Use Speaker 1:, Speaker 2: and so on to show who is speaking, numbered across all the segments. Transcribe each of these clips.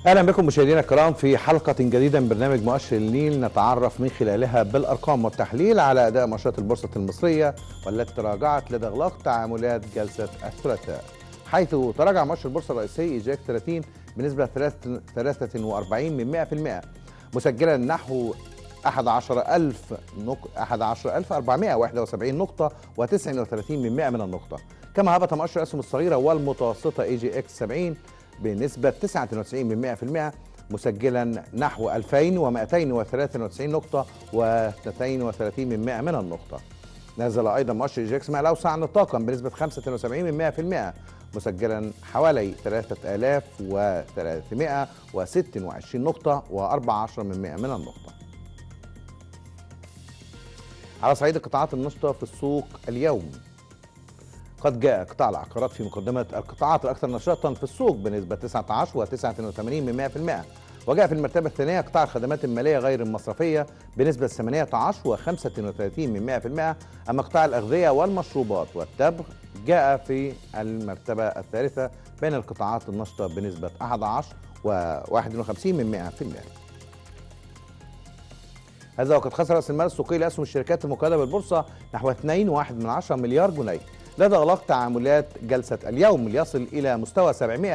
Speaker 1: اهلا بكم مشاهدينا الكرام في حلقه جديده من برنامج مؤشر النيل نتعرف من خلالها بالارقام والتحليل على اداء مؤشرات البورصه المصريه والتي تراجعت لدى اغلاق تعاملات جلسه الثلاثاء حيث تراجع مؤشر البورصه الرئيسي ايجاك 30 بنسبه 43 من 100% مسجلا نحو 11000 نق... 11471 نقطة و39 من 100 من النقطة كما هبط مؤشر الأسهم الصغيرة والمتوسطة اي جي اكس 70 بنسبة 99 من 100% مسجلا نحو 2293 نقطة و32 من 100 من النقطة نزل أيضا مؤشر اي جي اكس مع الأوسع نطاقا بنسبة 75 من 100% مسجلا حوالي 3326 نقطة و14 من 100 من النقطة على صعيد القطاعات النشطة في السوق اليوم قد جاء قطاع العقارات في مقدمة القطاعات الأكثر نشاطا في السوق بنسبة 19 و89 من 100% وجاء في المرتبة الثانية قطاع الخدمات المالية غير المصرفية بنسبة 18 و35 من 100% أما قطاع الأغذية والمشروبات والتبغ جاء في المرتبة الثالثة بين القطاعات النشطة بنسبة 11 و51 من 100% هذا وقد خسر راس المال السوقي لاسهم الشركات المقيده بالبورصه نحو 2.1 مليار جنيه لدى اغلاق تعاملات جلسه اليوم ليصل الى مستوى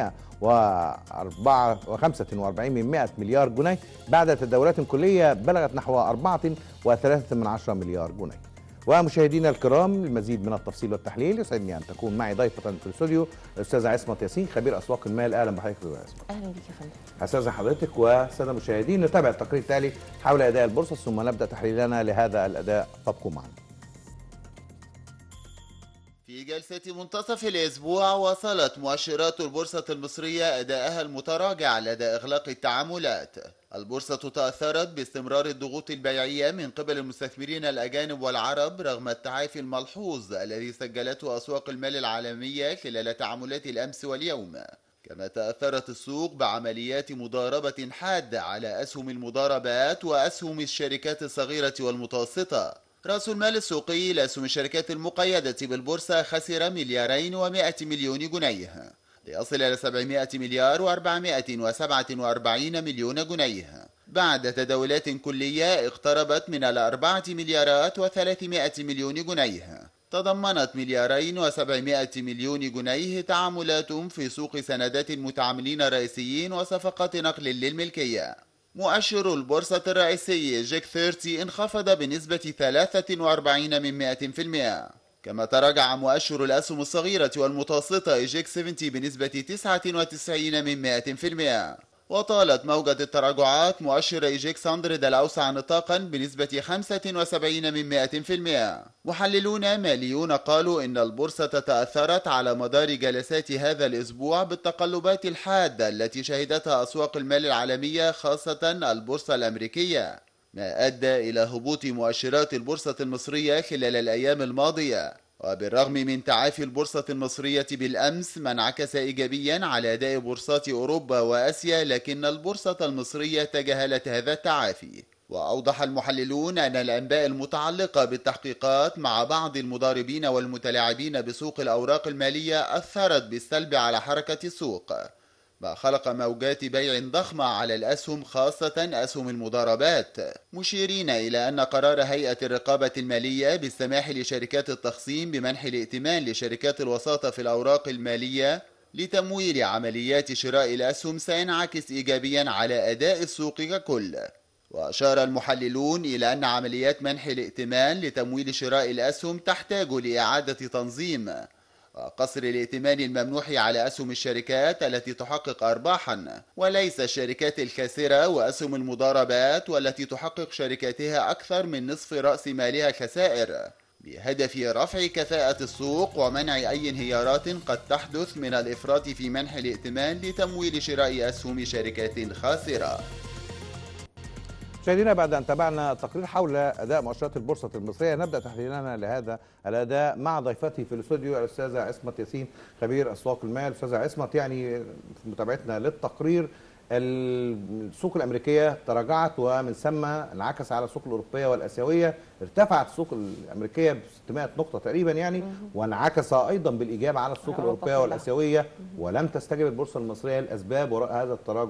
Speaker 1: 745 من 100 مليار جنيه بعد تداولات كليه بلغت نحو 4.3 مليار جنيه ومشاهدينا الكرام للمزيد من التفصيل والتحليل يسعدني ان تكون معي ضيفه في الاستوديو الاستاذه عصمت ياسين خبير اسواق المال اهلا بحضرتك يا عصمت
Speaker 2: اهلا بيك يا فندم
Speaker 1: استاذ حضرتك والساده المشاهدين نتابع التقرير التالي حول اداء البورصه ثم نبدا تحليلنا لهذا الاداء فابقوا معنا
Speaker 3: في جلسة منتصف الأسبوع وصلت مؤشرات البورصة المصرية أداءها المتراجع لدى إغلاق التعاملات البورصة تأثرت باستمرار الضغوط البيعية من قبل المستثمرين الأجانب والعرب رغم التعافي الملحوظ الذي سجلته أسواق المال العالمية خلال تعاملات الأمس واليوم كما تأثرت السوق بعمليات مضاربة حادة على أسهم المضاربات وأسهم الشركات الصغيرة والمتوسطة رأس المال السوقي لأسهم الشركات المقيدة بالبورصة خسر مليارين ومائة مليون جنيه ليصل إلى 700 مليار و447 مليون جنيه بعد تداولات كلية اقتربت من الأربعة مليارات و300 مليون جنيه تضمنت مليارين وسبعمائة مليون جنيه تعاملات في سوق سندات المتعاملين الرئيسيين وصفقات نقل للملكية مؤشر البورصة الرئيسي جيك 30 انخفض بنسبة 43 من 100% كما تراجع مؤشر الأسهم الصغيرة والمتوسطة إيجيك 70 بنسبة 99 من 100% وطالت موجة التراجعات مؤشر إيجيك 100 الأوسع نطاقا بنسبة 75 من 100% محللون ماليون قالوا إن البورصة تأثرت على مدار جلسات هذا الأسبوع بالتقلبات الحادة التي شهدتها أسواق المال العالمية خاصة البورصة الأمريكية ما أدى إلى هبوط مؤشرات البورصة المصرية خلال الأيام الماضية وبالرغم من تعافي البورصة المصرية بالأمس ما انعكس إيجابيا على أداء بورصات أوروبا وآسيا لكن البورصة المصرية تجاهلت هذا التعافي وأوضح المحللون أن الأنباء المتعلقة بالتحقيقات مع بعض المضاربين والمتلاعبين بسوق الأوراق المالية أثرت بالسلب على حركة السوق ما خلق موجات بيع ضخمة على الأسهم خاصة أسهم المضاربات مشيرين إلى أن قرار هيئة الرقابة المالية بالسماح لشركات التخصيم بمنح الائتمان لشركات الوساطة في الأوراق المالية لتمويل عمليات شراء الأسهم سينعكس إيجابيا على أداء السوق ككل وأشار المحللون إلى أن عمليات منح الائتمان لتمويل شراء الأسهم تحتاج لإعادة تنظيم وقصر الائتمان الممنوح على أسهم الشركات التي تحقق أرباحا وليس الشركات الخاسرة وأسهم المضاربات والتي تحقق شركاتها أكثر من نصف رأس مالها خسائر بهدف رفع كفاءة السوق ومنع أي انهيارات قد تحدث من الإفراط في منح الائتمان لتمويل شراء أسهم شركات خاسرة
Speaker 1: مشاهدينا بعد ان تابعنا تقرير حول اداء مؤشرات البورصه المصريه نبدا تحليلنا لهذا الاداء مع ضيفتي في الاستوديو الاستاذه عصمت ياسين خبير اسواق المال استاذه عصمت يعني في متابعتنا للتقرير السوق الامريكيه تراجعت ومن ثم انعكس على السوق الاوروبيه والاسيويه ارتفعت السوق الامريكيه ب 600 نقطه تقريبا يعني وانعكس ايضا بالايجاب على السوق
Speaker 2: أوروبا
Speaker 1: الاوروبيه
Speaker 2: كلها.
Speaker 1: والاسيويه ولم تستجب البورصه المصريه لاسباب وراء هذا التراجع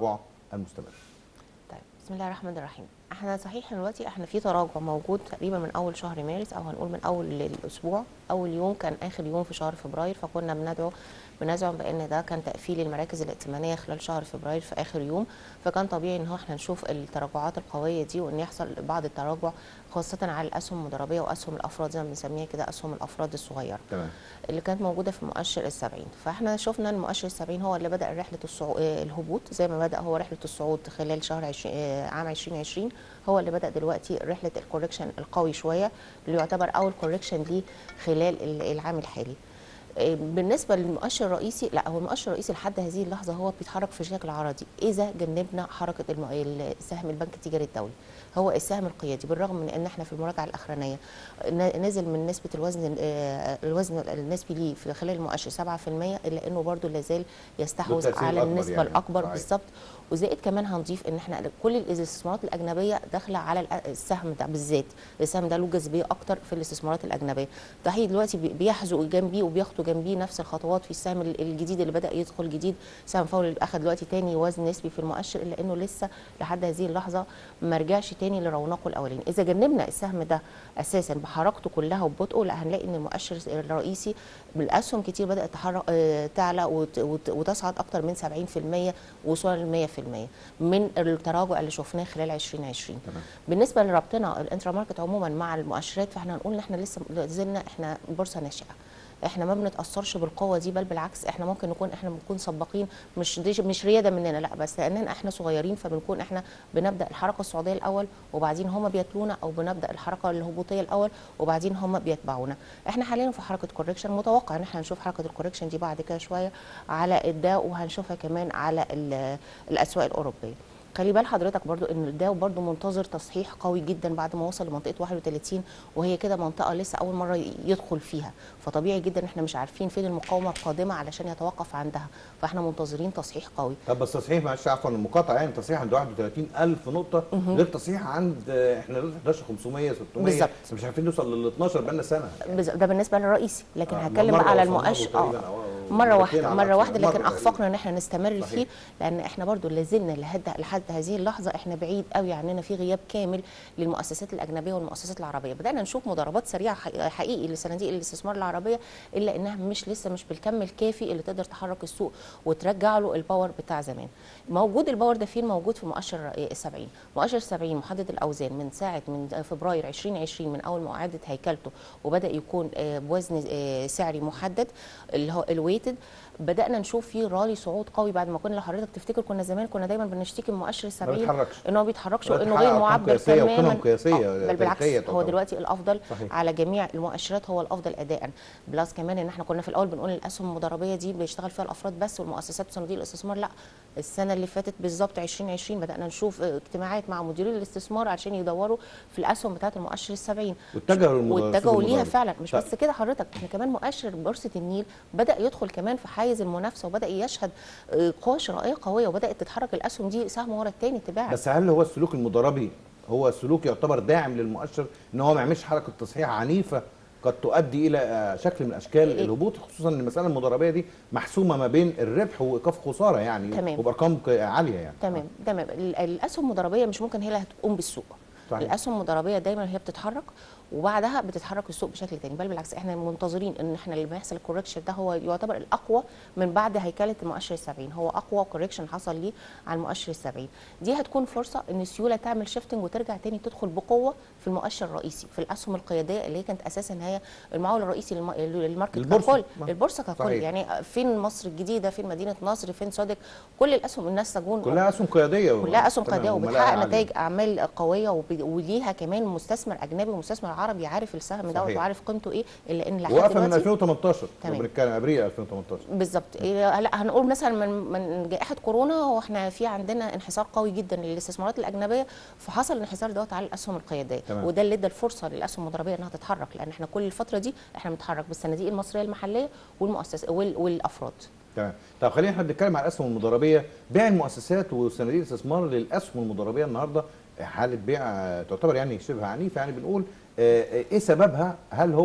Speaker 1: المستمر
Speaker 2: طيب بسم الله الرحمن الرحيم احنا صحيح دلوقتي احنا في تراجع موجود تقريبا من اول شهر مارس او هنقول من اول الاسبوع اول يوم كان اخر يوم في شهر فبراير فكنا بندعو بنزعم بان ده كان تقفيل المراكز الائتمانيه خلال شهر فبراير في اخر يوم فكان طبيعي ان هو احنا نشوف التراجعات القويه دي وان يحصل بعض التراجع خاصه على الاسهم المضاربيه واسهم الافراد زي ما بنسميها كده اسهم الافراد الصغيره
Speaker 1: تمام
Speaker 2: اللي كانت موجوده في مؤشر السبعين فاحنا شفنا ان مؤشر السبعين هو اللي بدا رحله الصعو... آه، الهبوط زي ما بدا هو رحله الصعود خلال شهر عش... آه، عام 2020 هو اللي بدا دلوقتي رحله الكوركشن القوي شويه اللي يعتبر اول كوركشن ليه خلال ال- العام الحالي آه، بالنسبه للمؤشر الرئيسي لا هو المؤشر الرئيسي لحد هذه اللحظه هو بيتحرك في شكل عرضي اذا جنبنا حركه الم... السهم البنك التجاري الدولي هو السهم القيادي بالرغم من ان احنا في المراجعه الاخرانيه ن- نزل من نسبه الوزن آه، الوزن النسبي ليه في خلال المؤشر 7% الا انه برضه لازال يستحوذ
Speaker 1: تأثير
Speaker 2: على
Speaker 1: الأكبر
Speaker 2: النسبه
Speaker 1: يعني.
Speaker 2: الاكبر
Speaker 1: صحيح.
Speaker 2: بالظبط وزائد كمان هنضيف ان احنا كل الاستثمارات الاجنبيه داخله على الأ- السهم ده بالذات السهم ده له جاذبيه اكتر في الاستثمارات الاجنبيه ده هي دلوقتي بي- بيحذو جنبيه وبيخطو جنبيه نفس الخطوات في السهم ال- الجديد اللي بدا يدخل جديد سهم فوري اللي اخذ دلوقتي تاني وزن نسبي في المؤشر الا انه لسه لحد هذه اللحظه ما رجعش تاني لرونقه الاولاني اذا جنبنا السهم ده اساسا بحركته كلها وببطئه لا هنلاقي ان المؤشر الرئيسي بالاسهم كتير بدات تحرك آه، تعلى وت- وت- وتصعد اكتر من 70% وصولا ل 100% من التراجع اللي شفناه خلال 2020
Speaker 1: تمام.
Speaker 2: بالنسبه لربطنا الانترا ماركت عموما مع المؤشرات فاحنا هنقول ان احنا لسه زلنا احنا بورصه ناشئه احنا ما بنتاثرش بالقوه دي بل بالعكس احنا ممكن نكون احنا بنكون سباقين مش دي مش رياده مننا لا بس لاننا احنا صغيرين فبنكون احنا بنبدا الحركه الصعوديه الاول وبعدين هم بيتلونا او بنبدا الحركه الهبوطيه الاول وبعدين هم بيتبعونا احنا حاليا في حركه كوركشن متوقع ان احنا هنشوف حركه الكوركشن دي بعد كده شويه على الداو وهنشوفها كمان على ال- الاسواق الاوروبيه خلي بال حضرتك برضو ان الداو برضو منتظر تصحيح قوي جدا بعد ما وصل لمنطقه 31 وهي كده منطقه لسه اول مره ي- يدخل فيها فطبيعي جدا احنا مش عارفين فين المقاومه القادمه علشان يتوقف عندها فاحنا منتظرين تصحيح قوي
Speaker 1: طب بس تصحيح معلش عفوا المقاطعه يعني تصحيح عند 31000 نقطه غير تصحيح عند آه، احنا دلوقتي 11500 600
Speaker 2: بالظبط.
Speaker 1: مش عارفين نوصل لل 12 بقالنا سنه
Speaker 2: بز- ده بالنسبه للرئيسي لكن
Speaker 1: آه،
Speaker 2: هتكلم
Speaker 1: مرة
Speaker 2: بقى على
Speaker 1: وصلنا له
Speaker 2: المؤشر
Speaker 1: تقريباً
Speaker 2: اه
Speaker 1: أو-
Speaker 2: مره
Speaker 1: مرتين
Speaker 2: واحده
Speaker 1: على
Speaker 2: مره
Speaker 1: الأقل.
Speaker 2: واحده لكن
Speaker 1: مرة
Speaker 2: اخفقنا ان احنا نستمر
Speaker 1: صحيح.
Speaker 2: فيه لان احنا برضو لازلنا لحد لحد هذه اللحظه احنا بعيد قوي عننا في غياب كامل للمؤسسات الاجنبيه والمؤسسات العربيه بدانا نشوف مضاربات سريعه حقيقي- حقيقي لصناديق الاستثمار العربيه الا انها مش لسه مش بالكم الكافي اللي تقدر تحرك السوق وترجع له الباور بتاع زمان موجود الباور ده فين موجود في مؤشر السبعين مؤشر السبعين محدد الاوزان من ساعه من فبراير 2020 من اول ما اعادت هيكلته وبدا يكون آه، بوزن آه، سعري محدد اللي هو الويتد بدانا نشوف فيه رالي صعود قوي بعد ما كنا لو حضرتك تفتكر كنا زمان كنا دايما بنشتكي من مؤشر السبعين
Speaker 1: بيتحركش.
Speaker 2: ان هو ما بيتحركش
Speaker 1: دلوقتي
Speaker 2: وانه
Speaker 1: حقق
Speaker 2: غير
Speaker 1: أرقام
Speaker 2: معبر
Speaker 1: قياسية وقيم
Speaker 2: تماما
Speaker 1: قياسية
Speaker 2: آه، بل بالعكس
Speaker 1: تاريخية
Speaker 2: هو
Speaker 1: تعتبر.
Speaker 2: دلوقتي الافضل
Speaker 1: صحيح.
Speaker 2: على جميع المؤشرات هو الافضل اداء بلس كمان ان احنا كنا في الاول بنقول الاسهم المضاربيه دي بيشتغل فيها الافراد بس والمؤسسات وصناديق الاستثمار لا السنه اللي فاتت بالظبط 2020 بدانا نشوف آه، اجتماعات مع مديرين الاستثمار عشان يدوروا في الاسهم بتاعه المؤشر السبعين
Speaker 1: واتجهوا للمضاربة-
Speaker 2: واتجهوا ليها
Speaker 1: المضاربة.
Speaker 2: فعلا مش
Speaker 1: طيب.
Speaker 2: بس كده حضرتك احنا كمان مؤشر بورصه النيل بدا يدخل كمان في حيز المنافسه وبدا يشهد آه، قوه شرائيه قويه وبدات تتحرك الاسهم دي سهم ورا الثاني تباعا
Speaker 1: بس هل هو السلوك المضاربي هو سلوك يعتبر داعم للمؤشر ان هو ما يعملش حركه تصحيح عنيفه قد تؤدي الى آه، شكل من اشكال
Speaker 2: إيه.
Speaker 1: الهبوط خصوصا ان المساله المضاربيه دي محسومه ما بين الربح وايقاف خساره يعني
Speaker 2: تمام.
Speaker 1: وبارقام ق- عاليه يعني
Speaker 2: تمام تمام ال- الاسهم المضاربيه مش ممكن هي اللي هتقوم بالسوق
Speaker 1: صحيح.
Speaker 2: الاسهم المضاربيه دايما هي بتتحرك وبعدها بتتحرك السوق بشكل تاني بل بالعكس احنا منتظرين ان احنا لما يحصل الكوركشن ده هو يعتبر الاقوى من بعد هيكله المؤشر السبعين هو اقوى كوركشن حصل ليه على المؤشر السبعين دي هتكون فرصه ان السيوله تعمل شيفتنج وترجع تاني تدخل بقوه في المؤشر الرئيسي في الاسهم القياديه اللي هي كانت اساسا هي المعول الرئيسي للم- للماركت
Speaker 1: البورصة.
Speaker 2: ككل البورصه ككل
Speaker 1: صحيح.
Speaker 2: يعني فين مصر الجديده فين مدينه نصر فين صادق كل الاسهم الناس سجون
Speaker 1: كلها اسهم قياديه
Speaker 2: كلها اسهم
Speaker 1: تمام،
Speaker 2: قياديه
Speaker 1: وملاءة
Speaker 2: وبتحقق
Speaker 1: عالية.
Speaker 2: نتائج اعمال قويه وب- وليها كمان مستثمر اجنبي ومستثمر عربي عارف السهم دوت
Speaker 1: صحيح.
Speaker 2: وعارف قيمته ايه الا ان لحد
Speaker 1: وقفه من
Speaker 2: دلوقتي
Speaker 1: 2018
Speaker 2: تمام.
Speaker 1: لو بنتكلم ابريل 2018
Speaker 2: بالظبط إيه، لا هنقول مثلا من من جائحه كورونا واحنا في عندنا انحسار قوي جدا للاستثمارات الاجنبيه فحصل الانحسار دوت على الاسهم القياديه
Speaker 1: تمام.
Speaker 2: وده اللي ادى الفرصه للاسهم المضاربيه انها تتحرك لان احنا كل الفتره دي احنا بنتحرك بالصناديق المصريه المحليه والمؤسسات وال- والافراد
Speaker 1: تمام طب خلينا احنا بنتكلم على الاسهم المضاربيه بيع المؤسسات وصناديق الاستثمار للاسهم المضاربيه النهارده حاله بيع آه، تعتبر يعني شبه عنيفه يعني بنقول آه، آه، ايه سببها هل هو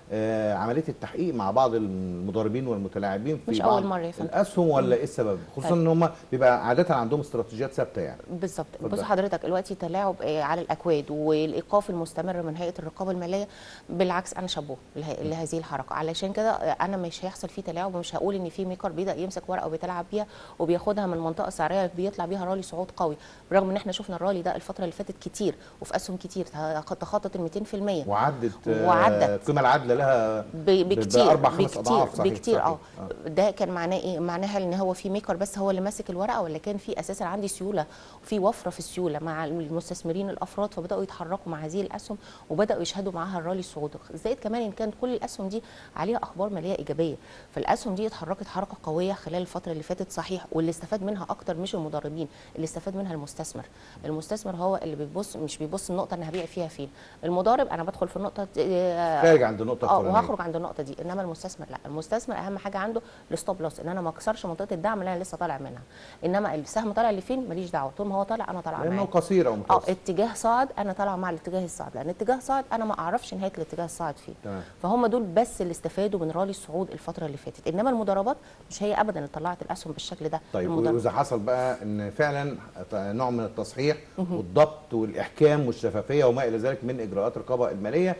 Speaker 1: آه، عمليه التحقيق مع بعض المضاربين والمتلاعبين في
Speaker 2: مش
Speaker 1: بعض
Speaker 2: أول مرة يا فندم.
Speaker 1: الاسهم ولا ايه السبب خصوصا ان هم بيبقى عاده عندهم استراتيجيات ثابته يعني
Speaker 2: بالظبط
Speaker 1: اتفضل.
Speaker 2: بص حضرتك دلوقتي تلاعب آه، على الاكواد والايقاف المستمر من هيئه الرقابه الماليه بالعكس انا شابوه له- لهذه الحركه علشان كده آه، انا مش هيحصل فيه تلاعب ومش هقول ان في ميكر بيبدا يمسك ورقه وبيتلاعب بيها وبياخدها من منطقه سعريه بيطلع بيها رالي صعود قوي برغم ان احنا شفنا الرالي ده الفتره اللي فاتت كتير وفي اسهم كتير تخطت ال 200%
Speaker 1: وعدت آه،
Speaker 2: وعدت.
Speaker 1: القيمه العادله لها
Speaker 2: ب- بكتير
Speaker 1: بأربع خمس
Speaker 2: بكتير
Speaker 1: أضعاف، صحيح،
Speaker 2: بكتير
Speaker 1: صحيح.
Speaker 2: اه ده كان معناه ايه معناها ان هو في ميكر بس هو اللي ماسك الورقه ولا كان في اساسا عندي سيوله في وفره في السيوله مع المستثمرين الافراد فبداوا يتحركوا مع هذه الاسهم وبداوا يشهدوا معاها الرالي الصعود زائد كمان ان كانت كل الاسهم دي عليها اخبار ماليه ايجابيه فالاسهم دي اتحركت حركه قويه خلال الفتره اللي فاتت صحيح واللي استفاد منها اكتر مش المضاربين اللي استفاد منها المستثمر المستثمر هو اللي بيبص مش بيبص النقطه انا هبيع فيها فين المضارب انا بدخل في النقطه آه،
Speaker 1: خارج عند النقطه
Speaker 2: اه
Speaker 1: الفلانية.
Speaker 2: وهخرج عند النقطه دي انما المستثمر لا المستثمر اهم حاجه عنده الستوب لوس ان انا ما اكسرش منطقه الدعم اللي انا لسه طالع منها انما السهم طالع لفين ماليش دعوه طول ما هو طالع انا طالعه
Speaker 1: لانه
Speaker 2: معاه
Speaker 1: قصير او
Speaker 2: اه
Speaker 1: متوسط
Speaker 2: اتجاه صاعد انا طالعه مع الاتجاه الصاعد لان اتجاه صاعد انا ما اعرفش نهايه الاتجاه الصاعد فين
Speaker 1: تمام.
Speaker 2: فهم دول بس اللي استفادوا من رالي الصعود الفتره اللي فاتت انما المضاربات مش هي ابدا اللي طلعت الاسهم بالشكل ده
Speaker 1: طيب
Speaker 2: المضارب-
Speaker 1: واذا حصل بقى ان فعلا نوع من التصحيح والضبط والاحكام والشفافيه وما الى ذلك من اجراءات الرقابه الماليه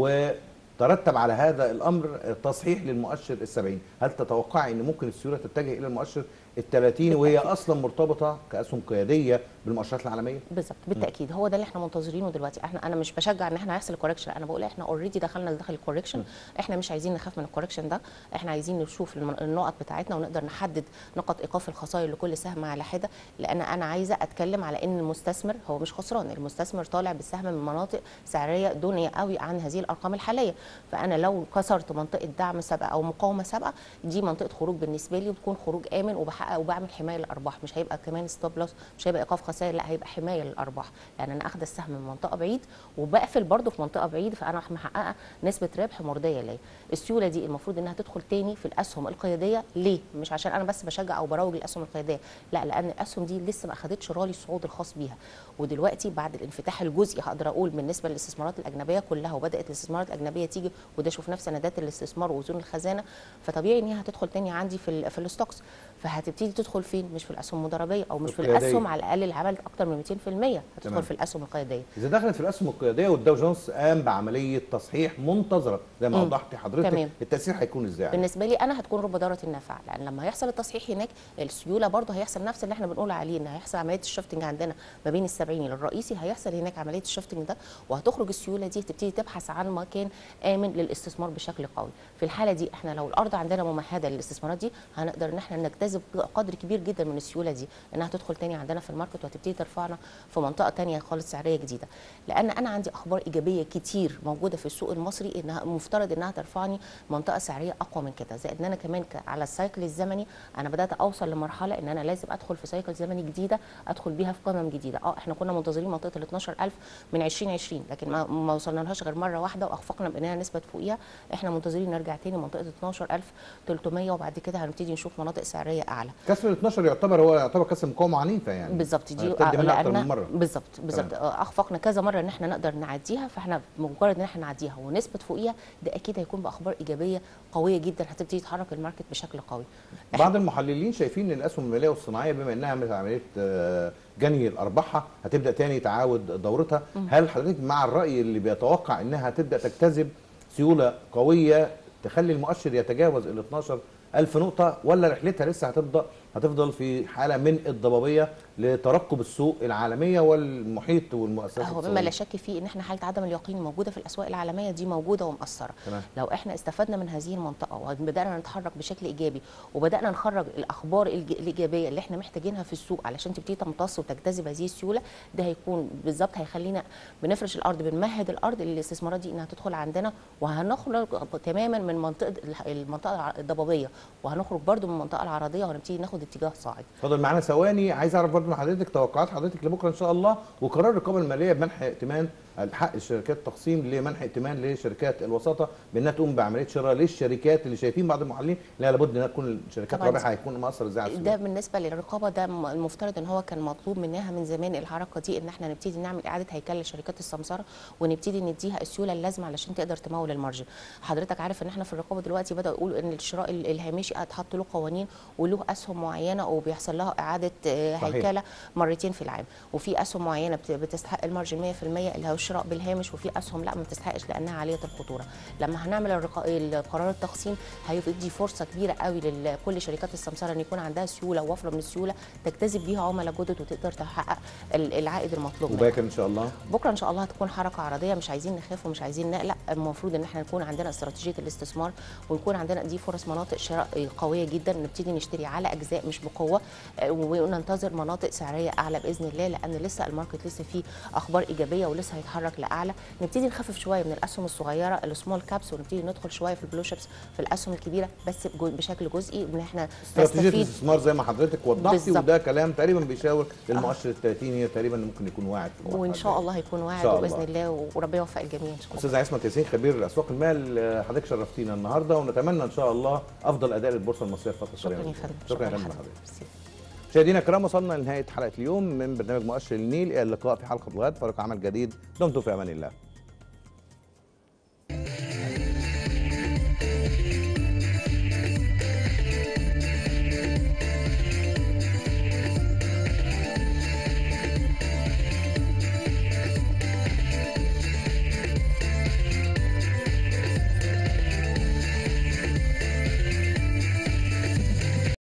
Speaker 1: وترتب على هذا الامر تصحيح للمؤشر السبعين هل تتوقعي ان ممكن السيوله تتجه الى المؤشر الثلاثين وهي اصلا مرتبطه كاسهم قياديه بالمؤشرات العالميه
Speaker 2: بالظبط بالتاكيد هو ده اللي احنا منتظرينه دلوقتي احنا انا مش بشجع ان احنا هيحصل كوركشن انا بقول احنا اوريدي دخلنا داخل الكوركشن احنا مش عايزين نخاف من الكوركشن ده احنا عايزين نشوف الم- النقط بتاعتنا ونقدر نحدد نقط ايقاف الخسائر لكل سهم على حده لان انا عايزه اتكلم على ان المستثمر هو مش خسران المستثمر طالع بالسهم من مناطق سعريه دنيا قوي عن هذه الارقام الحاليه فانا لو كسرت منطقه دعم سابقه او مقاومه سابقه دي منطقه خروج بالنسبه لي وتكون خروج امن وبحقق وبعمل حمايه للارباح مش هيبقى كمان ستوب لوس مش هيبقى ايقاف خسائر لا هيبقى حمايه للارباح لان انا اخده السهم من منطقه بعيد وبقفل برده في منطقه بعيد فانا محققه نسبه ربح مرضيه ليا السيوله دي المفروض انها تدخل تاني في الاسهم القياديه ليه مش عشان انا بس بشجع او بروج الاسهم القياديه لا لان الاسهم دي لسه ما اخدتش رالي الصعود الخاص بيها ودلوقتي بعد الانفتاح الجزئي هقدر اقول بالنسبه للاستثمارات الاجنبيه كلها وبدات الاستثمارات الاجنبيه تيجي وده شفناه في سندات الاستثمار واذون الخزانه فطبيعي ان هي هتدخل تاني عندي في ال في الستوكس فهتبتدي تدخل فين مش في الاسهم المضاربيه او مش في
Speaker 1: القيادية.
Speaker 2: الاسهم على الاقل اللي عملت اكتر من 200%
Speaker 1: تمام.
Speaker 2: هتدخل في الاسهم القياديه
Speaker 1: اذا دخلت في الاسهم القياديه والداو جونز قام بعمليه تصحيح منتظره زي ما
Speaker 2: مم.
Speaker 1: وضحتي حضرتك
Speaker 2: تمام.
Speaker 1: التاثير هيكون ازاي عليه؟
Speaker 2: بالنسبه لي انا هتكون رب ضاره النافعه لان لما هيحصل التصحيح هناك السيوله برضه هيحصل نفس اللي احنا بنقول عليه ان هيحصل عمليه الشفتنج عندنا ما بين السبعين للرئيسي هيحصل هناك عمليه الشفتنج ده وهتخرج السيوله دي تبتدي تبحث عن مكان امن للاستثمار بشكل قوي في الحاله دي احنا لو الارض عندنا ممهده للاستثمارات دي هنقدر ان احنا نجتذب قدر كبير جدا من السيوله دي انها تدخل تاني عندنا في الماركت وهتبتدي ترفعنا في منطقه تانية خالص سعريه جديده لان انا عندي اخبار ايجابيه كتير موجوده في السوق المصري انها مفترض انها ترفعني منطقه سعريه اقوى من كده زائد ان انا كمان ك- على السايكل الزمني انا بدات اوصل لمرحله ان انا لازم ادخل في سايكل زمني جديده ادخل بيها في قمم جديده اه احنا كنا منتظرين منطقه ال 12000 من 2020 لكن ما, ما وصلنا لهاش غير مره واحده واخفقنا باننا نثبت فوقيها احنا منتظرين نرجع تاني منطقه 12300 وبعد كده هنبتدي نشوف مناطق سعريه اعلى
Speaker 1: كسر ال 12 يعتبر هو يعتبر كسر مقاومه عنيفه يعني
Speaker 2: بالظبط دي
Speaker 1: هتبدي منها اكتر
Speaker 2: لأن-
Speaker 1: من مره
Speaker 2: بالظبط بالظبط آه، اخفقنا كذا مره ان احنا نقدر نعديها فاحنا بمجرد ان احنا نعديها ونثبت فوقيها ده اكيد هيكون باخبار ايجابيه قويه جدا هتبتدي تحرك الماركت بشكل قوي
Speaker 1: بعض المحللين شايفين ان الاسهم الماليه والصناعيه بما انها عملت عمليه آه، جني ارباحها هتبدا تاني تعاود دورتها هل حضرتك مع الراي اللي بيتوقع انها هتبدا تجتذب سيوله قويه تخلي المؤشر يتجاوز ال 12 ألف نقطة ولا رحلتها لسه هتبدأ هتفضل في حالة من الضبابية لترقب السوق العالمية والمحيط والمؤسسات
Speaker 2: هو مما
Speaker 1: السعودية؟
Speaker 2: لا شك فيه ان احنا حاله عدم اليقين موجوده في الاسواق العالميه دي موجوده ومأثره
Speaker 1: تمام.
Speaker 2: لو احنا استفدنا من هذه المنطقه وبدانا نتحرك بشكل ايجابي وبدانا نخرج الاخبار الج- الايجابيه اللي احنا محتاجينها في السوق علشان تبتدي تمتص وتجتذب هذه السيوله ده هيكون بالظبط هيخلينا بنفرش الارض بنمهد الارض للاستثمارات دي انها تدخل عندنا وهنخرج تماما من منطقه المنطقه الع- الضبابيه وهنخرج برده من المنطقه العرضيه وهنبتدي ناخد اتجاه صاعد
Speaker 1: فاضل معانا ثواني عايز اعرف برضه من حضرتك توقعات حضرتك لبكره ان شاء الله وقرار الرقابه الماليه بمنح ائتمان الحق الشركات تقسيم لمنح ائتمان لشركات الوساطه بانها تقوم بعمليه شراء للشركات اللي شايفين بعض المحللين لا لابد انها تكون الشركات
Speaker 2: طبعاً
Speaker 1: رابحه هيكون مؤثر ازاي على السوق
Speaker 2: ده بالنسبه للرقابه ده م- المفترض ان هو كان مطلوب منها من زمان الحركه دي ان احنا نبتدي نعمل اعاده هيكله لشركات السمسره ونبتدي نديها السيوله اللازمه علشان تقدر تمول المارجن حضرتك عارف ان احنا في الرقابه دلوقتي بداوا يقولوا ان الشراء ال- الهامشي هتحط له قوانين وله اسهم معينه وبيحصل لها اعاده آه،
Speaker 1: صحيح.
Speaker 2: هيكله مرتين في العام وفي اسهم معينه بت- بتستحق المارجن 100% اللي هو الشراء بالهامش وفي اسهم لا ما بتستحقش لانها عاليه الخطوره لما هنعمل الرقا- القرار التقسيم هيدي فرصه كبيره قوي لكل شركات السمسره ان يكون عندها سيوله ووفره من السيوله تجتذب بيها عملاء جدد وتقدر تحقق ال- العائد المطلوب منها
Speaker 1: وباكر ان شاء الله
Speaker 2: بكره ان شاء الله هتكون حركه عرضيه مش عايزين نخاف ومش عايزين نقلق المفروض ان احنا نكون عندنا استراتيجيه الاستثمار ويكون عندنا دي فرص مناطق شراء قويه جدا نبتدي نشتري على اجزاء مش بقوه آه، وننتظر مناطق سعريه اعلى باذن الله لان لسه الماركت لسه فيه اخبار ايجابيه ولسه هيتحرك لاعلى نبتدي نخفف شويه من الاسهم الصغيره السمول كابس ونبتدي ندخل شويه في البلو شيبس في الاسهم الكبيره بس بجو- بشكل جزئي ان احنا
Speaker 1: استراتيجيه
Speaker 2: نستفيد
Speaker 1: الاستثمار زي ما حضرتك وضحتي
Speaker 2: بالظبط.
Speaker 1: وده كلام تقريبا بيشاور للمؤشر ال 30 هي تقريبا ممكن يكون واعد في المرحلة
Speaker 2: وان شاء
Speaker 1: الجاية.
Speaker 2: الله هيكون واعد
Speaker 1: شاء
Speaker 2: باذن
Speaker 1: الله.
Speaker 2: الله وربنا يوفق الجميع ان شاء الله
Speaker 1: استاذ عصمت ياسين خبير اسواق المال آه، حضرتك شرفتينا النهارده ونتمنى ان شاء الله افضل اداء للبورصه المصريه في الفتره
Speaker 2: شكرا
Speaker 1: القادمه
Speaker 2: يا فندم
Speaker 1: شكرا يا فندم
Speaker 2: لحضرتك.
Speaker 1: لحضرتك
Speaker 2: ميرسي.
Speaker 1: مشاهدينا الكرام وصلنا لنهايه حلقه اليوم من برنامج مؤشر النيل الى اللقاء في حلقه الغد فريق عمل جديد دمتم في امان الله